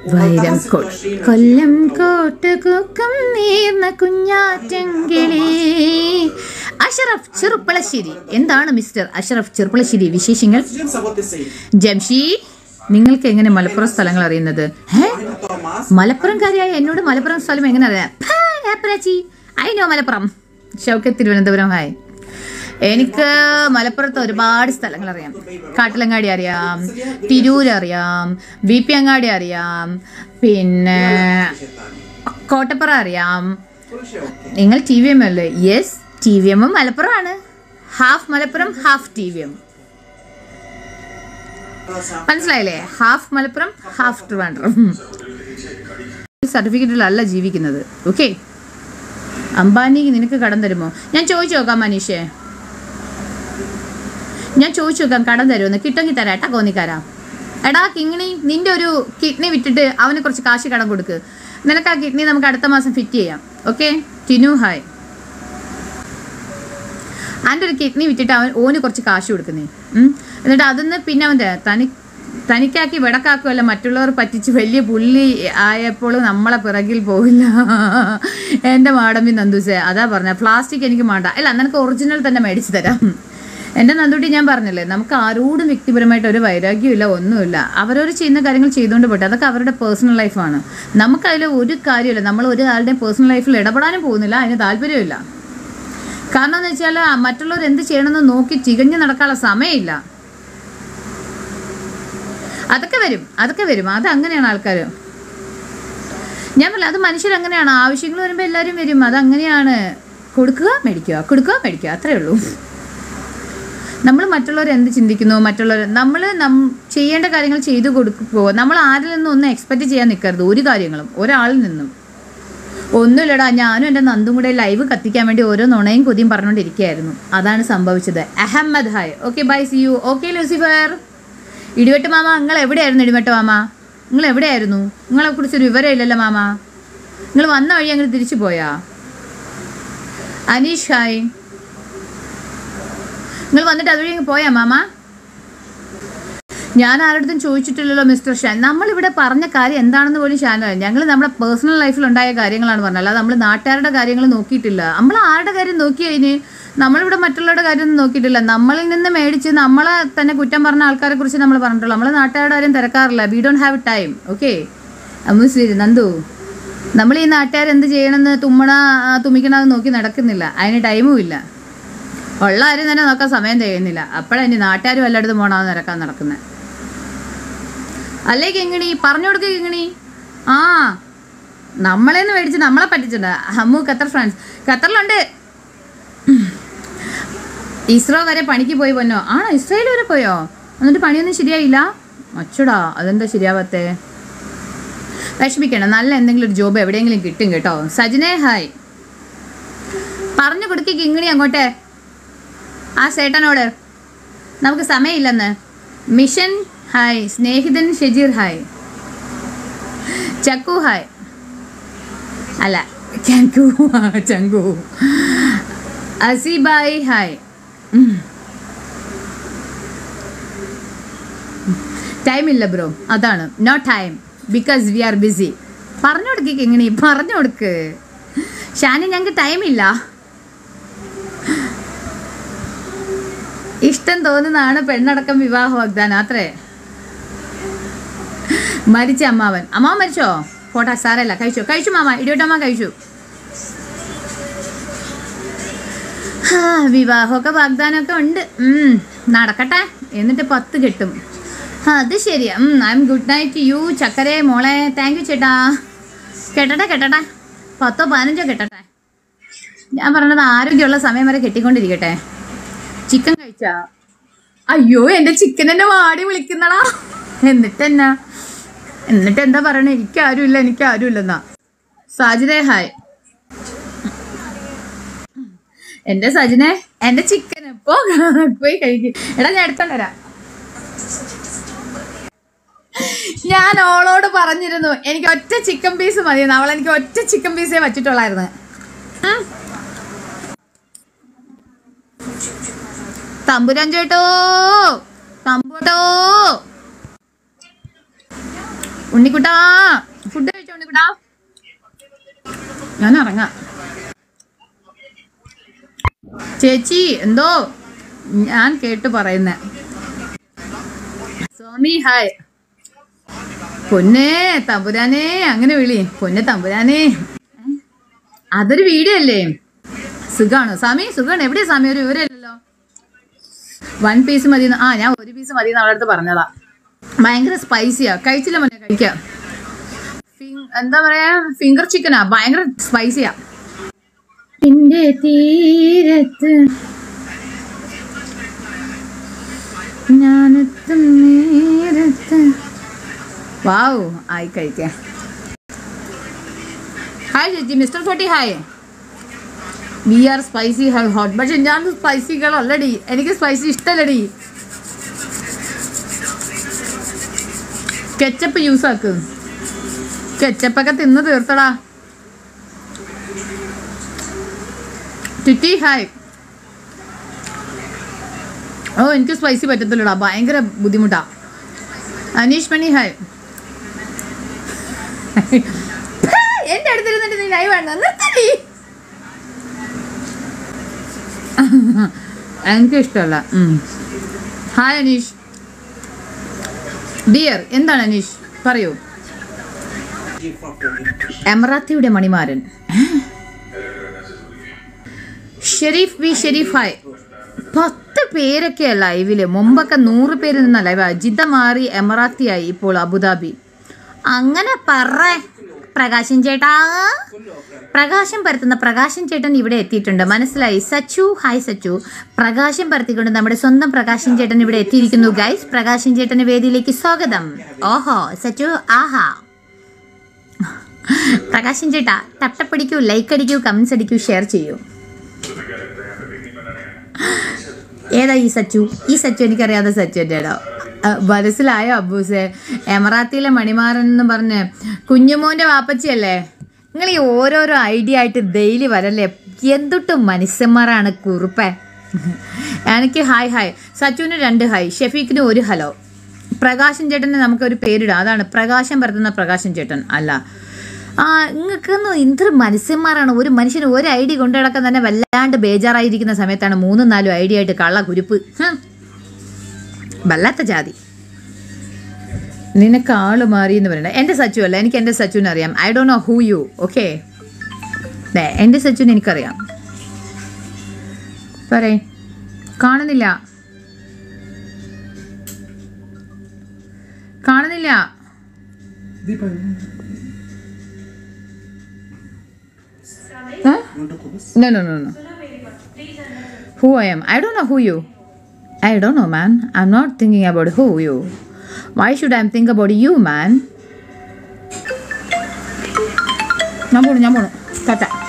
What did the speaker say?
വൈരം കോട്ട് കൊല്ലം കോട്ട് കൂക്കം നീർന്ന കുഞ്ഞാറ്റങ്കിളി അഷറഫ് ചെറുപ്പളശ്ശേരി എന്താണ് മിസ്റ്റർ അഷറഫ് ചെറുപ്പളശ്ശേരി വിശേഷങ്ങൾ James about the same. Jamshi നിങ്ങൾക്ക് എങ്ങനെ മലപ്പുറം സ്ഥലങ്ങൾ അറിയുന്നത് ഹേ Ano Thomas? മലപ്പുറംകാരിയായ എന്നോട് മലപ്പുറം സ്ഥലം എങ്ങനെ അറിയാം ഫാ, ഏപ്പരാച്ചി അയിനോ മലപ്പുറം ഷൗക്കത്ത് തിരുവനന്തപുരം ഹായ് എനിക്ക് മലപ്പുറത്ത് ഒരുപാട് സ്ഥലങ്ങൾ അറിയാം കാട്ടിലങ്ങാടി അറിയാം തിരൂർ അറിയാം ബി പി അങ്ങാടി അറിയാം പിന്നെ കോട്ടപ്പുറ അറിയാം Puro siya okay. നിങ്ങൾ ടി വി എം അല്ലേ യെസ് ടി വി എമ്മും മലപ്പുറമാണ് half Malappuram half T V M Para sa മനസ്സിലായില്ലേ ഹാഫ് മലപ്പുറം ഹാഫ് ട്രിവാൻഡ്രം സർട്ടിഫിക്കറ്റിലല്ല ജീവിക്കുന്നത് ഓക്കെ അംബാനിക്ക് നിനക്ക് കടം തരുമോ ഞാൻ ചോദിച്ചു നോക്കാം മനീഷേ ഞാൻ ചോദിച്ചു നോക്കാം കടം തരുമെന്ന് കിട്ടുമെങ്കിൽ തരാം ഏട്ടാ കോന്നിക്കാരാ എടാ കിങ്ങിണി നിന്റെ ഒരു കിഡ്നി വിറ്റിട്ട് അവന് കുറച്ച് കാശ് കടം കൊടുക്ക് നിനക്ക് ആ കിഡ്നി നമുക്ക് അടുത്ത മാസം ഫിറ്റ് ചെയ്യാം ഓക്കെ ടിനു ഹായ് അവൻ്റെ ഒരു കിഡ്നി വിറ്റിട്ട് അവൻ ഓന് കുറച്ച് കാശ് കൊടുക്കുന്നേ ഉം. എന്നിട്ട് അതിന്ന് പിന്നെ അവൻ ത- തനി തനിക്കാക്കി വിടക്കാക്കുമല്ല മറ്റുള്ളവർ പറ്റിച്ച് വലിയ പുള്ളി ആയപ്പോൾ നമ്മളെ പിറകിൽ പോകില്ല എൻ്റെ മാടമ്പി നന്ദൂസേ അതാ പറഞ്ഞ പ്ലാസ്റ്റിക് എനിക്ക് വേണ്ട അല്ല നിനക്ക് ഒറിജിനൽ തന്നെ മേടിച്ച് തരാം എൻ്റെ നന്ദൂട്ടി ഞാൻ പറഞ്ഞില്ലേ നമുക്ക് ആരോടും വ്യക്തിപരമായിട്ട് ഒരു വൈരാഗ്യമില്ല ഒന്നുമില്ല അവരവർ ചെയ്യുന്ന കാര്യങ്ങൾ ചെയ്തുകൊണ്ട് പോട്ടെ അതൊക്കെ അവരുടെ പേഴ്സണൽ ലൈഫാണ് നമുക്കതിൽ ഒരു കാര്യമില്ല നമ്മൾ ഒരു ആളുടെയും പേഴ്സണൽ ലൈഫിൽ ഇടപെടാനും പോകുന്നില്ല അതിന് താല്പര്യമില്ല കാരണം എന്ന് വെച്ചാൽ മറ്റുള്ളവർ എന്ത് ചെയ്യണമെന്ന് നോക്കി ചികഞ്ഞു നടക്കാനുള്ള സമയമില്ല അതൊക്കെ വരും അതൊക്കെ വരും അത് അങ്ങനെയാണ് ആൾക്കാർ ഞാൻ പറഞ്ഞില്ല അത് മനുഷ്യരങ്ങനെയാണ് ആവശ്യങ്ങൾ വരുമ്പോൾ എല്ലാവരും വരും അത് അങ്ങനെയാണ് കൊടുക്കുക മേടിക്കുക കൊടുക്കുക മേടിക്കുക അത്രേ ഉള്ളൂ നമ്മൾ മറ്റുള്ളവർ എന്ത് ചിന്തിക്കുന്നു മറ്റുള്ളവർ നമ്മൾ നം ചെയ്യേണ്ട കാര്യങ്ങൾ ചെയ്തു കൊടുക്കുമ്പോൾ നമ്മൾ ആരിൽ നിന്നും ഒന്നും എക്സ്പെക്റ്റ് ചെയ്യാൻ നിൽക്കരുത് ഒരു കാര്യങ്ങളും ഒരാളിൽ നിന്നും ഒന്നുമില്ലടാ ഞാനും എൻ്റെ നന്ദും കൂടെ ലൈവ് കത്തിക്കാൻ വേണ്ടി ഓരോ നുണയും കൊതിയും പറഞ്ഞുകൊണ്ടിരിക്കുകയായിരുന്നു അതാണ് സംഭവിച്ചത് Ahmed hi okay bye see you okay Lucifer ഇടിവെട്ട് മാമ നിങ്ങൾ എവിടെയായിരുന്നു ഇടിവെട്ട് മാമ നിങ്ങൾ എവിടെയായിരുന്നു നിങ്ങളെ കുറിച്ചൊരു വിവരം ഇല്ലല്ലോ മാമ നിങ്ങൾ വന്ന വഴി അങ്ങനെ തിരിച്ചു പോയാ അനീഷ് ഹായ് നിങ്ങൾ വന്നിട്ട് അതുവഴി അങ്ങ് പോയാ മാമ ഞാൻ ആരോടത്തും ചോദിച്ചിട്ടില്ലല്ലോ മിസ്റ്റർ ഷാൻ നമ്മളിവിടെ പറഞ്ഞ കാര്യം എന്താണെന്ന് പോലും ഷാൻ അറിയാം ഞങ്ങൾ നമ്മുടെ പേഴ്സണൽ ലൈഫിൽ ഉണ്ടായ കാര്യങ്ങളാണ് പറഞ്ഞത് അല്ലാതെ നമ്മൾ നാട്ടുകാരുടെ കാര്യങ്ങൾ നോക്കിയിട്ടില്ല നമ്മൾ ആരുടെ കാര്യം നോക്കി കഴിഞ്ഞ് നമ്മളിവിടെ മറ്റുള്ളവരുടെ കാര്യം ഒന്നും നോക്കിയിട്ടില്ല നമ്മളിൽ നിന്ന് മേടിച്ച് നമ്മളെ തന്നെ കുറ്റം പറഞ്ഞ ആൾക്കാരെ കുറിച്ച് നമ്മൾ പറഞ്ഞിട്ടുള്ളൂ നമ്മൾ നാട്ടുകാരുടെ കാര്യം തിരക്കാറില്ല we don't have time okay Ammus Nandu നമ്മൾ ഈ നാട്ടുകാർ എന്ത് ചെയ്യണമെന്ന് തുമ്മണ ആ, തുമ്മിക്കണമെന്ന് നോക്കി നടക്കുന്നില്ല അതിന് ടൈമും ഇല്ല ഉള്ള ആരും തന്നെ നോക്കാൻ സമയം തികയുന്നില്ല അപ്പോഴാണ് നാട്ടുകാർ വല്ലയിടത്തും പോകണമെന്ന് നിരക്കാൻ നടക്കുന്നത് അല്ലേ കിങ്ങിണി പറഞ്ഞു കൊടുക്കുക കിങ്ങിണി ആ നമ്മളെന്ന് മേടിച്ച് നമ്മളെ പറ്റിച്ചിട്ടുണ്ട് ഹമ്മു ഖത്തർ ഫ്രാൻസ് ഖത്തറിലുണ്ട് ഇസ്രോ വരെ പണിക്ക് പോയി പൊന്നോ ആണോ ഇസ്രയേൽ വരെ പോയോ എന്നിട്ട് പണിയൊന്നും ശരിയായില്ല അച്ചടാ അതെന്താ ശരിയാവാത്തേ വിഷമിക്കണം നല്ല എന്തെങ്കിലും ഒരു ജോബ് എവിടെയെങ്കിലും കിട്ടും കേട്ടോ സജിനെ ഹായ് പറഞ്ഞു കൊടുക്കി കിങ്ങിണി അങ്ങോട്ടെ ആ ചേട്ടനോട് നമുക്ക് സമയമില്ലെന്ന് മിഷൻ ഹായ് സ്നേഹിതൻ ഷെജീർ ഹായ് ചക്കു ഹായ് അല്ല ചങ്കു ചങ്കു അസിബായി ഹായ് ടൈം ഇല്ല ബ്രോ അതാണ് no time because we are busy പറഞ്ഞു കൊടുക്കി എങ്ങനെ പറഞ്ഞു കൊടുക്ക് ഷാനി ഞങ്ങൾക്ക് ടൈമില്ല ഇഷ്ടം തോന്നുന്നതാണ് പെണ്ണടക്കം വിവാഹ വാഗ്ദാനം അത്രേ മരിച്ച അമ്മാവൻ അമ്മാവൻ മരിച്ചോ പോട്ടാ സാരല്ല കഴിച്ചു കഴിച്ചു മാമ ഇടിയോട്ടമ്മ കഴിച്ചു ഹാ, വിവാഹമൊക്കെ വാഗ്ദാനമൊക്കെ ഉണ്ട് ഉം, നടക്കട്ടെ എന്നിട്ട് പത്ത് കിട്ടും ആ, അത് ശരിയാ I'm good night you ചക്കരേ മോളെ താങ്ക് യു ചേട്ടാ കെട്ടട്ടെ കെട്ടട്ടെ പത്തോ പതിനഞ്ചോ കെട്ടട്ടെ ഞാൻ പറഞ്ഞത് ആരോഗ്യമുള്ള സമയം വരെ കെട്ടിക്കൊണ്ടിരിക്കട്ടെ ചിക്കൻ കഴിച്ചാ അയ്യോ എന്റെ ചിക്കൻ എന്നെ വാടി വിളിക്കുന്നടാ എന്നിട്ട് എന്നാ എന്നിട്ട് എന്താ പറയണേ എനിക്ക് ആരുമില്ല എനിക്ക് ആരുമില്ലെന്നാ സാജിദേ ഹായ് എന്റെ സജിനെ എന്റെ ചിക്കൻ ഇപ്പോ പോയി കഴിക്കും എടാ ഞാൻ എടുത്തോണ്ട് വരാം ഞാൻ ഓളോട് പറഞ്ഞിരുന്നു എനിക്ക് ഒറ്റ ചിക്കൻ പീസ് മതിയെന്ന് അവൾ എനിക്ക് ഒറ്റ ചിക്കൻ പീസേ വച്ചിട്ടുള്ളായിരുന്നു ഉം. തമ്പുരാൻ ചേട്ടോ തമ്പുട്ടോ ഉണ്ണിക്കുട്ടാ ഫുഡ് കഴിച്ചോ ഉണ്ണിക്കുട്ടാ ഞാൻ ഇറങ്ങാം ചേച്ചി എന്തോ ഞാൻ കേട്ട് പറയുന്നേ സ്വാമി ഹായ് പൊന്നേ തമ്പുരാനേ അങ്ങനെ വിളി പൊന്നെ തമ്പുരാനേ അതൊരു വീഡിയോ അല്ലേ സുഖാണോ സ്വാമി സുഖാണ് എവിടെയാ സ്വാമി ഒരു വിവരമില്ലല്ലോ വൺ പീസ് മതി ആ ഞാൻ ഒരു പീസ് മതി എന്ന് അവളുടെ അടുത്ത് പറഞ്ഞതാ ഭയങ്കര സ്പൈസിയാ കഴിച്ചില്ല മോനെ കഴിക്കാം ഫിങ്- എന്താ പറയാ ഫിംഗർ ചിക്കനാ ഭയങ്കര സ്പൈസിയാ എന്റെ തീരത്ത് ഞാനെത്തും നേരത്ത് വാവ് ആയി കഴിക്കാം ഹായ് ചേച്ചി mister forty hi we are spicy hot പക്ഷെ ഞാൻ സ്പൈസികളല്ലടി എനിക്ക് സ്പൈസി ഇഷ്ടമല്ലടി കെച്ചപ്പ് യൂസ് ആക്ക് കെച്ചപ്പൊക്കെ തിന്ന് തീർത്തടാ ടിറ്റി ഹായ് ഓ എനിക്ക് സ്പൈസി പറ്റത്തില്ലടാ ഭയങ്കര ബുദ്ധിമുട്ടാ അനീഷ് മണി ഹായ് എന്റെ അടുത്തിരുന്നിട്ട് നീ ലൈവ് ആണ് നിർത്തടി എനിക്ക് ഇഷ്ടമല്ല ഹായ് അനീഷ് ഡിയർ എന്താണ് അനീഷ് പറയൂ Give for Tony. എമറാത്തിയുടെ മണിമാരൻ ഷെരീഫ് വി ഷെരീഫ് ഹായ് പത്ത് പേരൊക്കെയാ ലൈവില് മുമ്പൊക്കെ നൂറ് പേര് നിന്ന ലൈവ് ജിദ്ദ മാറി എമറാത്തിയായി ഇപ്പോൾ അബുദാബി അങ്ങനെ പറ പ്രകാശൻ ചേട്ടാ പ്രകാശം പരത്തുന്ന പ്രകാശൻ ചേട്ടൻ ഇവിടെ എത്തിയിട്ടുണ്ട് മനസ്സിലായി സച്ചു ഹായ് സച്ചു പ്രകാശം പരത്തിക്കൊണ്ട് നമ്മുടെ സ്വന്തം പ്രകാശൻ ചേട്ടൻ ഇവിടെ എത്തിയിരിക്കുന്നു ഗൈസ് പ്രകാശൻ ചേട്ടന്റെ വേദിയിലേക്ക് സ്വാഗതം ഓഹോ സച്ചു ആഹാ പ്രകാശൻ ചേട്ടാ തട്ടപ്പടിക്കൂ ലൈക്ക് അടിക്കൂ കമൻസ് അടിക്കൂ ഷെയർ ചെയ്യൂ ഏതാ ഈ സച്ചു ഈ സച്ചു എനിക്കറിയാതെ സച്ചു എന്റെയാണോ മനസ്സിലായോ അബൂസെ എമറാത്തിയിലെ മണിമാറൻ എന്ന് പറഞ്ഞ് കുഞ്ഞുമോന്റെ വാപ്പച്ചിയല്ലേ നിങ്ങൾ ഈ ഓരോരോ ഐഡിയ ആയിട്ട് ഡെയിലി വരല്ലേ എന്തൊട്ടും മനുഷ്യന്മാരാണ് കുറുപ്പേ എനിക്ക് ഹായ് ഹായ് സച്ചുവിന് രണ്ട് ഹായ് ഷെഫീഖിന് ഒരു ഹലോ പ്രകാശൻ ചേട്ടന് നമുക്കൊരു പേരിടാം അതാണ് പ്രകാശം പരത്തുന്ന പ്രകാശൻ ചേട്ടൻ അല്ല ആ നിങ്ങൾക്കൊന്നും എന്തൊരു മനുഷ്യന്മാരാണ് ഒരു മനുഷ്യന് ഒരു ഐഡിയ കൊണ്ടു നടക്കാൻ തന്നെ വല്ലാണ്ട് ബേജാറായിരിക്കുന്ന സമയത്താണ് മൂന്നും നാലും ഐഡിയ ആയിട്ട് കള്ള കുരുപ്പ് ഹും. വല്ലാത്ത ജാതി നിനക്ക് ആള് മാറി എന്ന് പറയണ്ട എൻ്റെ സച്ചു അല്ല എനിക്ക് എൻ്റെ സച്ചുവിനെ അറിയാം I do know who you okay എൻ്റെ സച്ചുവിനെ എനിക്കറിയാം പറയേ കാണുന്നില്ല കാണുന്നില്ല Huh? Want to cook? No, no, no, no. Who I am? I don't know who you. I don't know, man. I'm not thinking about who you. Why should I think about you, man? ഞാൻ പോണു ഞാൻ പോണു ടാറ്റ